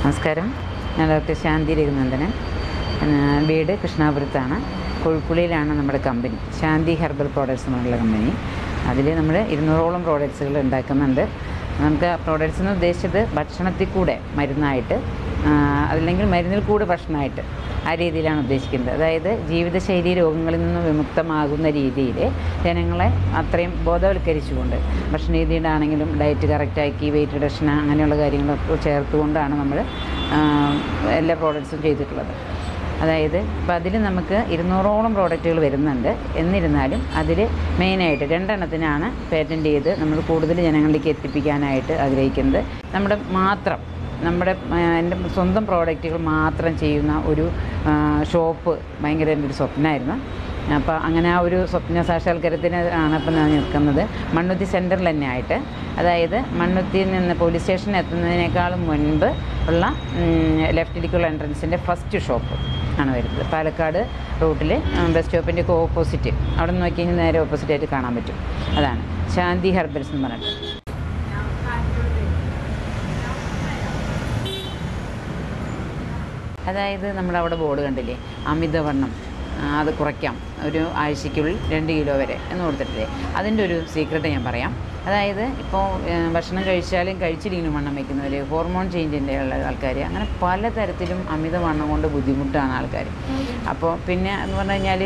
നമസ്കാരം ഞാൻ ഡോക്ടർ ശാന്തി രഘുനന്ദനൻ ഏഹ് വീട് കൃഷ്ണാപുരത്താണ് കൊഴുപ്പുള്ളിയിലാണ് നമ്മുടെ കമ്പനി ശാന്തി ഹെർബൽ പ്രോഡക്ട്സ് എന്നുള്ള കമ്പനി അതിൽ നമ്മൾ ഇരുന്നൂറോളം പ്രോഡക്ട്സുകൾ ഉണ്ടാക്കുന്നുണ്ട് നമുക്ക് പ്രോഡക്ട്സ് എന്ന് ഉദ്ദേശിച്ചത് ഭക്ഷണത്തിൽ കൂടെ മരുന്നായിട്ട് ആഹ് അതല്ലെങ്കിൽ മരുന്നിൽ കൂടെ ഭക്ഷണമായിട്ട് ആ രീതിയിലാണ് ഉദ്ദേശിക്കുന്നത് അതായത് ജീവിതശൈലി രോഗങ്ങളിൽ നിന്ന് വിമുക്തമാകുന്ന രീതിയിൽ ജനങ്ങളെ അത്രയും ബോധവൽക്കരിച്ചുകൊണ്ട് ഭക്ഷണ രീതിയുടെ ആണെങ്കിലും ഡയറ്റ് കറക്റ്റാക്കി വെയിറ്റ് റിഡക്ഷൻ അങ്ങനെയുള്ള കാര്യങ്ങളൊക്കെ ചേർത്തുകൊണ്ടാണ് നമ്മൾ എല്ലാ പ്രോഡക്ട്സും ചെയ്തിട്ടുള്ളത് അതായത് ഇപ്പം അതിൽ നമുക്ക് ഇരുന്നൂറോളം പ്രോഡക്റ്റുകൾ വരുന്നുണ്ട് എന്നിരുന്നാലും അതിൽ മെയിനായിട്ട് രണ്ടെണ്ണത്തിനാണ് പേറ്റൻറ്റ് ചെയ്ത് നമ്മൾ കൂടുതൽ ജനങ്ങളിലേക്ക് എത്തിപ്പിക്കാനായിട്ട് ആഗ്രഹിക്കുന്നത് നമ്മുടെ മാത്രം നമ്മുടെ ആ, എൻ്റെ സ്വന്തം പ്രോഡക്റ്റുകൾ മാത്രം ചെയ്യുന്ന ഒരു ആ, ഷോപ്പ് ഭയങ്കര എൻ്റെ ഒരു സ്വപ്നമായിരുന്നു അപ്പോൾ അങ്ങനെ ആ ഒരു സ്വപ്ന സാക്ഷാത്കാരത്തിന് ആണ് ഇപ്പം ഞാൻ നിൽക്കുന്നത് മണ്ണുത്തി സെൻറ്ററിൽ തന്നെ ആയിട്ട് അതായത് മണ്ണുത്തിയിൽ നിന്ന് പോലീസ് സ്റ്റേഷനിൽ എത്തുന്നതിനേക്കാളും മുൻപ് ഉള്ള ലെഫ്റ്റിലേക്കുള്ള എൻട്രൻസിൻ്റെ ഫസ്റ്റ് ഷോപ്പ് ആണ് വരുന്നത് പാലക്കാട് റൂട്ടിൽ ബസ് സ്റ്റോപ്പിൻ്റെ ഒക്കെ ഓപ്പോസിറ്റ് അവിടെ നിന്ന് നോക്കി കഴിഞ്ഞാൽ നേരെ ഓപ്പോസിറ്റ് ആയിട്ട് കാണാൻ പറ്റും അതാണ് ശാന്തി ഹെർബൽസ് എന്ന് പറഞ്ഞിട്ട് അതായത് നമ്മളവിടെ ബോർഡ് കണ്ടില്ലേ അമിതവണ്ണം ആ, അത് കുറയ്ക്കാം ഒരു ആഴ്ചയ്ക്കുള്ളിൽ രണ്ട് കിലോ വരെ എന്ന് കൊടുത്തിട്ടില്ലേ അതിൻ്റെ ഒരു സീക്രട്ട് ഞാൻ പറയാം അതായത് ഇപ്പോൾ ഏഹ്, ഭക്ഷണം കഴിച്ചാലും കഴിച്ചില്ലെങ്കിലും വണ്ണം വയ്ക്കുന്നവർ ഹോർമോൺ ചേഞ്ചിൻ്റെ ഉള്ള ആൾക്കാർ അങ്ങനെ പലതരത്തിലും അമിതവണ്ണം കൊണ്ട് ബുദ്ധിമുട്ടാണ് ആൾക്കാർ അപ്പോൾ പിന്നെ എന്ന് പറഞ്ഞു കഴിഞ്ഞാൽ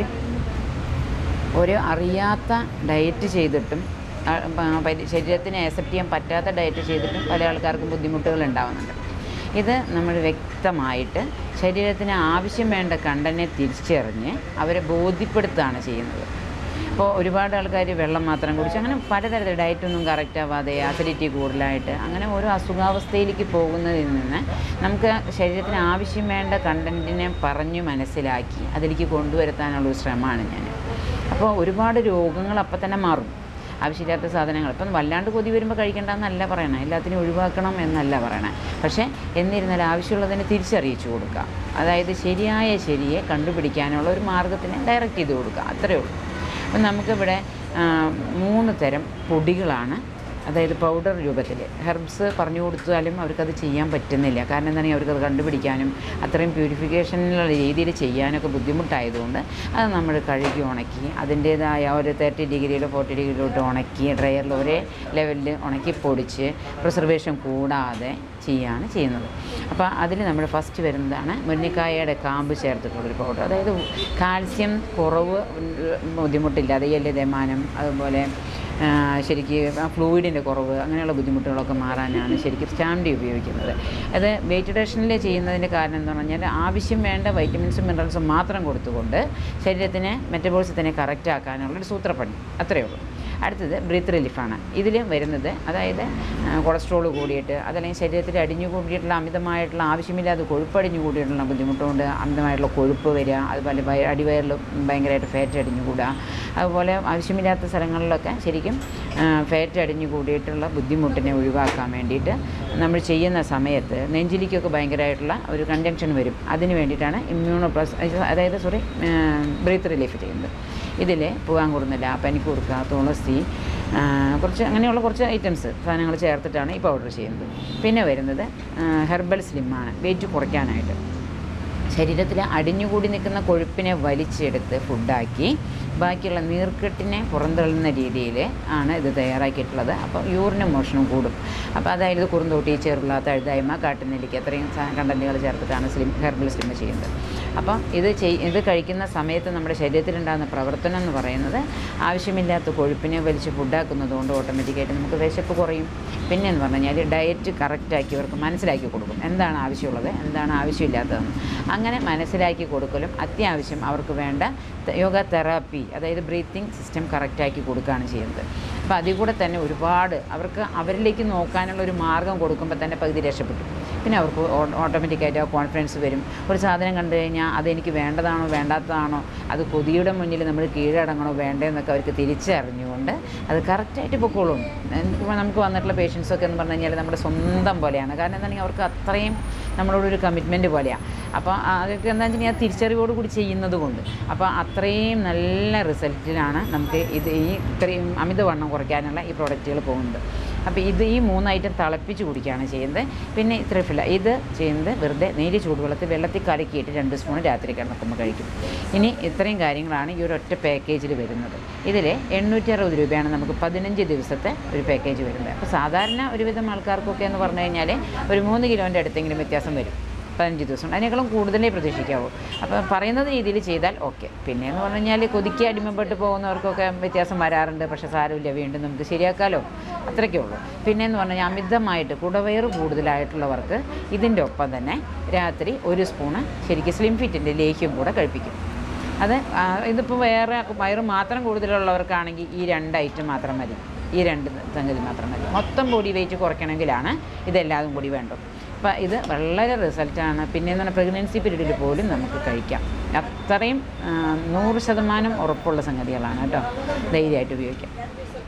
ഒരു അറിയാത്ത ഡയറ്റ് ചെയ്തിട്ടും ആ, പ- പരി- ശരീരത്തിന് ആക്സെപ്റ്റ് ചെയ്യാൻ പറ്റാത്ത ഡയറ്റ് ചെയ്തിട്ടും പല ആൾക്കാർക്കും ബുദ്ധിമുട്ടുകൾ ഉണ്ടാവുന്നുണ്ട് ഇത് നമ്മൾ വ്യക്തമായിട്ട് ശരീരത്തിന് ആവശ്യം വേണ്ട കണ്ടനെ തിരിച്ചറിഞ്ഞ് അവരെ ബോധ്യപ്പെടുത്തുകയാണ് ചെയ്യുന്നത് ഇപ്പോൾ ഒരുപാട് ആൾക്കാർ വെള്ളം മാത്രം കുടിച്ച് അങ്ങനെ പലതരത്തിൽ ഡയറ്റൊന്നും കറക്റ്റ് ആവാതെ അസിഡിറ്റി കൂടുതലായിട്ട് അങ്ങനെ ഓരോ അസുഖാവസ്ഥയിലേക്ക് പോകുന്നതിൽ നിന്ന് നമുക്ക് ശരീരത്തിന് ആവശ്യം വേണ്ട കണ്ടൻറ്റിനെ പറഞ്ഞു മനസ്സിലാക്കി അതിലേക്ക് കൊണ്ടുവരുത്താനുള്ളൊരു ശ്രമമാണ് ഞാൻ അപ്പോൾ ഒരുപാട് രോഗങ്ങൾ അപ്പം തന്നെ മാറും ആവശ്യമില്ലാത്ത സാധനങ്ങൾ ഇപ്പം വല്ലാണ്ട് കൊതി വരുമ്പോൾ കഴിക്കേണ്ടെന്നല്ല പറയണേ എല്ലാത്തിനും ഒഴിവാക്കണം എന്നല്ല പറയണേ പക്ഷേ എന്നിരുന്നാലും ആവശ്യമുള്ളതിനെ തിരിച്ചറിയിച്ചു കൊടുക്കുക അതായത് ശരിയായ ശരിയെ കണ്ടുപിടിക്കാനുള്ള ഒരു മാർഗത്തിനെ ഡയറക്റ്റ് ചെയ്ത് കൊടുക്കുക അത്രയേ ഉള്ളൂ അപ്പം നമുക്കിവിടെ ആ, മൂന്ന് തരം പൊടികളാണ് അതായത് പൗഡർ രൂപത്തിൽ ഹെർബ്സ് പറഞ്ഞു കൊടുത്താലും അവർക്കത് ചെയ്യാൻ പറ്റുന്നില്ല കാരണം എന്താണെങ്കിൽ അവർക്കത് കണ്ടുപിടിക്കാനും അത്രയും പ്യൂരിഫിക്കേഷനുള്ള രീതിയിൽ ചെയ്യാനൊക്കെ ബുദ്ധിമുട്ടായതുകൊണ്ട് അത് നമ്മൾ കഴുകി ഉണക്കി അതിൻ്റേതായ ഒരു തേർട്ടി ഡിഗ്രിയിലോ ഫോർട്ടി ഡിഗ്രിയിലോട്ട് ഉണക്കി ഡ്രയറിൽ ഒരേ ലെവലിൽ ഉണക്കി പൊടിച്ച് പ്രിസർവേഷൻ കൂടാതെ ചെയ്യാണ് ചെയ്യുന്നത് അപ്പോൾ അതിൽ നമ്മൾ ഫസ്റ്റ് വരുന്നതാണ് മുരിങ്ങക്കായയുടെ കാമ്പ് ചേർത്തിട്ടുള്ളൊരു പൗഡർ അതായത് കാൽസ്യം കുറവ് ബുദ്ധിമുട്ടില്ലാതെ എല്ലുതേമാനം അതുപോലെ ആ, ശരിക്ക് ഫ്ലൂയിഡിൻ്റെ കുറവ് അങ്ങനെയുള്ള ബുദ്ധിമുട്ടുകളൊക്കെ മാറാനാണ് ശരിക്കും സ്റ്റാമ്പി ഉപയോഗിക്കുന്നത് അത് വെയിറ്റ് റിഡക്ഷനിൽ ചെയ്യുന്നതിൻ്റെ കാരണം എന്ന് പറഞ്ഞാൽ ആവശ്യം വേണ്ട വൈറ്റമിൻസും മിനറൽസും മാത്രം കൊടുത്തുകൊണ്ട് ശരീരത്തിനെ മെറ്റബോളിസത്തിനെ കറക്റ്റ് ആക്കാനുള്ളൊരു സൂത്രപ്പണി അത്രയേ ഉള്ളൂ അടുത്തത് ബ്രീത്ത് റിലീഫാണ് ഇതിൽ വരുന്നത് അതായത് കൊളസ്ട്രോൾ കൂടിയിട്ട് അതല്ലെങ്കിൽ ശരീരത്തിൽ അടിഞ്ഞു കൂടിയിട്ടുള്ള അമിതമായിട്ടുള്ള ആവശ്യമില്ലാതെ കൊഴുപ്പടിഞ്ഞു കൂടിയിട്ടുള്ള ബുദ്ധിമുട്ടുകൊണ്ട് അമിതമായിട്ടുള്ള കൊഴുപ്പ് വരിക അതുപോലെ വയ- അടിവയറിൽ ഭയങ്കരമായിട്ട് ഫാറ്റ് അടിഞ്ഞു കൂടുക അതുപോലെ ആവശ്യമില്ലാത്ത സ്ഥലങ്ങളിലൊക്കെ ശരിക്കും ഫാറ്റ് അടിഞ്ഞു കൂടിയിട്ടുള്ള ബുദ്ധിമുട്ടിനെ ഒഴിവാക്കാൻ വേണ്ടിയിട്ട് നമ്മൾ ചെയ്യുന്ന സമയത്ത് നെഞ്ചിലേക്കൊക്കെ ഭയങ്കരമായിട്ടുള്ള ഒരു കൺജങ്ഷൻ വരും അതിന് വേണ്ടിയിട്ടാണ് ഇമ്മ്യൂണോ പ്ലസ് അതായത് സോറി ബ്രീത്ത് റിലീഫ് ചെയ്യുന്നത് ഇതിൽ പൂവാങ്കുറുന്നില്ല പനിക്കൂർക്ക തുളസി ആ, കുറച്ച് അങ്ങനെയുള്ള കുറച്ച് ഐറ്റംസ് സാധനങ്ങൾ ചേർത്തിട്ടാണ് ഈ പൗഡർ ചെയ്യുന്നത് പിന്നെ വരുന്നത് ഹെർബൽ സ്ലിമ്മാണ് വെയിറ്റ് കുറയ്ക്കാനായിട്ട് ശരീരത്തിൽ അടിഞ്ഞുകൂടി നിൽക്കുന്ന കൊഴുപ്പിനെ വലിച്ചെടുത്ത് ഫുഡാക്കി ബാക്കിയുള്ള നീർക്കെട്ടിനെ പുറന്തള്ളുന്ന രീതിയിൽ ആണ് ഇത് തയ്യാറാക്കിയിട്ടുള്ളത് അപ്പോൾ യൂറിനും മോഷനും കൂടും അപ്പോൾ അതായത് കുറുന്തോട്ടി ചെറുള്ള തഴുതായ്മ കാട്ടുനെല്ലിക്ക് അത്രയും കണ്ടൻറ്റുകൾ ചേർത്തിട്ടാണ് സ്ലിം ഹെർബൽ സ്ലിം ചെയ്യുന്നത് അപ്പം ഇത് ചെയ് ഇത് കഴിക്കുന്ന സമയത്ത് നമ്മുടെ ശരീരത്തിലുണ്ടാകുന്ന പ്രവർത്തനം എന്ന് പറയുന്നത് ആവശ്യമില്ലാത്ത കൊഴുപ്പിനെ വലിച്ച് ഫുഡാക്കുന്നത് കൊണ്ട് ഓട്ടോമാറ്റിക്കായിട്ട് നമുക്ക് വിശപ്പ് കുറയും പിന്നെ എന്ന് പറഞ്ഞു കഴിഞ്ഞാൽ ഡയറ്റ് കറക്റ്റാക്കി ഇവർക്ക് മനസ്സിലാക്കി കൊടുക്കും എന്താണ് ആവശ്യമുള്ളത് എന്താണ് ആവശ്യമില്ലാത്തതെന്ന് അങ്ങനെ മനസ്സിലാക്കി കൊടുക്കലും അത്യാവശ്യം അവർക്ക് വേണ്ട ത- യോഗ തെറാപ്പി അതായത് ബ്രീത്തിങ് സിസ്റ്റം കറക്റ്റാക്കി കൊടുക്കുകയാണ് ചെയ്യുന്നത് അപ്പോൾ അതിൽ കൂടെ തന്നെ ഒരുപാട് അവർക്ക് അവരിലേക്ക് നോക്കാനുള്ള ഒരു മാർഗം കൊടുക്കുമ്പോൾ തന്നെ പകുതി രക്ഷപ്പെട്ടു പിന്നെ അവർക്ക് ഓട്ടോമാറ്റിക്കായിട്ട് ആ കോൺഫിഡൻസ് വരും ഒരു സാധനം കണ്ടു കഴിഞ്ഞാൽ അതെനിക്ക് വേണ്ടതാണോ വേണ്ടാത്തതാണോ അത് കൊതിയുടെ മുന്നിൽ നമ്മൾ കീഴടങ്ങണോ വേണ്ടതെന്നൊക്കെ അവർക്ക് തിരിച്ചറിഞ്ഞുകൊണ്ട് അത് കറക്റ്റായിട്ട് പൊക്കോളും എനിക്ക് നമുക്ക് വന്നിട്ടുള്ള പേഷ്യൻസൊക്കെ എന്ന് പറഞ്ഞു കഴിഞ്ഞാൽ നമ്മുടെ സ്വന്തം പോലെയാണ് കാരണം എന്താണെങ്കിൽ അവർക്ക് അത്രയും നമ്മളോടൊരു കമ്മിറ്റ്മെൻറ്റ് പോലെയാണ് അപ്പോൾ അതൊക്കെ എന്താ വെച്ചിട്ടുണ്ടെങ്കിൽ ആ തിരിച്ചറിവോട് കൂടി ചെയ്യുന്നത് കൊണ്ട് അപ്പോൾ അത്രയും നല്ല റിസൾട്ടിലാണ് നമുക്ക് ഇത് ഈ ഇത്രയും അമിതവണ്ണം കുറയ്ക്കാനുള്ള ഈ പ്രോഡക്റ്റുകൾ പോകുന്നത് അപ്പോൾ ഇത് ഈ മൂന്ന് ഐറ്റം തിളപ്പിച്ച് കുടിക്കുകയാണ് ചെയ്യുന്നത് പിന്നെ ത്രിഫില ഇത് ചെയ്യുന്നത് വെറുതെ നേരിയ ചൂടുവെള്ളത്തിൽ വെള്ളത്തിൽ കലക്കിയിട്ട് രണ്ട് സ്പൂൺ രാത്രി കിടക്കുമ്പോൾ കഴിക്കും ഇനി ഇത്രയും കാര്യങ്ങളാണ് ഈ ഒരു ഒറ്റ പാക്കേജിൽ വരുന്നത് ഇതിൽ എണ്ണൂറ്റി അറുപത് രൂപയാണ് നമുക്ക് പതിനഞ്ച് ദിവസത്തെ ഒരു പാക്കേജ് വരുന്നത് അപ്പോൾ സാധാരണ ഒരുവിധം ആൾക്കാർക്കൊക്കെ എന്ന് പറഞ്ഞു കഴിഞ്ഞാൽ ഒരു മൂന്ന് കിലോൻ്റെ അടുത്തെങ്കിലും വ്യത്യാസം വരും പതിനഞ്ച് ദിവസം അതിനേക്കാളും കൂടുതലേ പ്രതീക്ഷിക്കാവൂ അപ്പോൾ പറയുന്നത് രീതിയിൽ ചെയ്താൽ ഓക്കെ പിന്നെ എന്ന് പറഞ്ഞു കഴിഞ്ഞാൽ കൊതിക്ക് അടിമപ്പെട്ട് പോകുന്നവർക്കൊക്കെ വ്യത്യാസം വരാറുണ്ട് പക്ഷേ സാരമില്ല വീണ്ടും നമുക്ക് ശരിയാക്കാമല്ലോ അത്രയ്ക്കേ ഉള്ളൂ പിന്നെ എന്ന് പറഞ്ഞു കഴിഞ്ഞാൽ അമിതമായിട്ട് കുടവയറ് കൂടുതലായിട്ടുള്ളവർക്ക് ഇതിൻ്റെ ഒപ്പം തന്നെ രാത്രി ഒരു സ്പൂണ് ശരിക്കും സ്ലിം ഫിറ്റിൻ്റെ ലേഹ്യം കൂടെ കഴിപ്പിക്കും അത് ആ, ഇതിപ്പോൾ വേറെ വയറ് മാത്രം കൂടുതലുള്ളവർക്കാണെങ്കിൽ ഈ രണ്ട് ഐറ്റം മാത്രം മതി ഈ രണ്ട് സംഗതി മാത്രം മതി മൊത്തം ബോഡി വെയിറ്റ് കുറയ്ക്കണമെങ്കിലാണ് ഇതെല്ലാതും കൂടി വേണ്ടത് അപ്പോൾ ഇത് വളരെ റിസൾട്ടാണ് പിന്നെ എന്ന് പറഞ്ഞാൽ പ്രഗ്നൻസി പീരീഡിൽ പോലും നമുക്ക് കഴിക്കാം അത്രയും ആ, നൂറ് ശതമാനം ഉറപ്പുള്ള സംഗതികളാണ് കേട്ടോ ധൈര്യമായിട്ട് ഉപയോഗിക്കാം